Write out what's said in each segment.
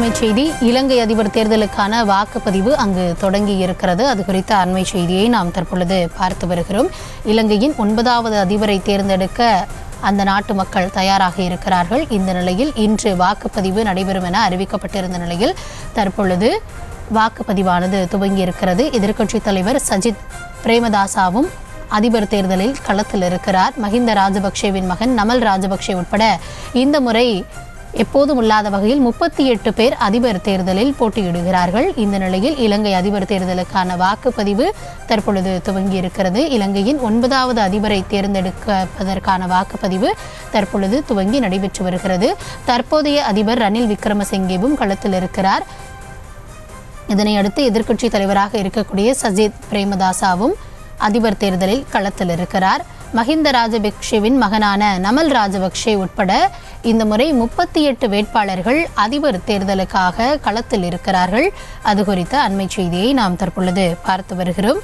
அண்மை செய்தி இலங்கை அதிபர் தேர்தலுக்கான வாக்குப்பதிவு அங்கு தொடங்கி இருக்கிறது அது குறித்த அண்மை செய்தியை நாம் தற்பொழுது பார்த்து வருகிறோம் இலங்கையின் ஒன்பதாவது அதிபரை தேர்ந்தெடுக்க அந்த நாட்டு மக்கள் தயாராக இருக்கிறார்கள் இந்த நிலையில் இன்று வாக்குப்பதிவு நடைபெறும் என அறிவிக்கப்பட்டிருந்த நிலையில் தற்பொழுது வாக்குப்பதிவானது துவங்கி இருக்கிறது எதிர்க்கட்சித் தலைவர் சஜித் பிரேமதாசாவும் அதிபர் தேர்தலில் களத்தில் இருக்கிறார் மஹிந்த ராஜபக்சேவின் மகன் நமல் ராஜபக்சே உட்பட இந்த முறை எப்போதும் இல்லாத வகையில் முப்பத்தி எட்டு பேர் அதிபர் தேர்தலில் போட்டியிடுகிறார்கள் இந்த நிலையில் இலங்கை அதிபர் தேர்தலுக்கான வாக்குப்பதிவு தற்பொழுது துவங்கி இருக்கிறது இலங்கையின் ஒன்பதாவது அதிபரை தேர்ந்தெடுப்பதற்கான வாக்குப்பதிவு தற்பொழுது துவங்கி நடைபெற்று வருகிறது தற்போதைய அதிபர் ரணில் விக்ரமசிங்கேவும் களத்தில் இருக்கிறார் இதனை அடுத்து எதிர்க்கட்சி தலைவராக இருக்கக்கூடிய சஜித் பிரேமதாசாவும் அதிபர் தேர்தலில் களத்தில் இருக்கிறார் மஹிந்த ராஜபக்ஷவின் மகனான நமல் ராஜபக்ஷே உட்பட இந்த முறை முப்பத்தி எட்டு வேட்பாளர்கள் அதிபர் தேர்தலுக்காக களத்தில் இருக்கிறார்கள் அது குறித்த அண்மை செய்தியை நாம் தற்பொழுது பார்த்து வருகிறோம்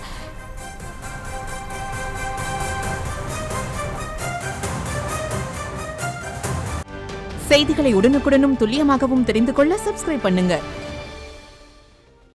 செய்திகளை உடனுக்குடனும் துல்லியமாகவும் தெரிந்து கொள்ள சப்ஸ்கிரைப் பண்ணுங்க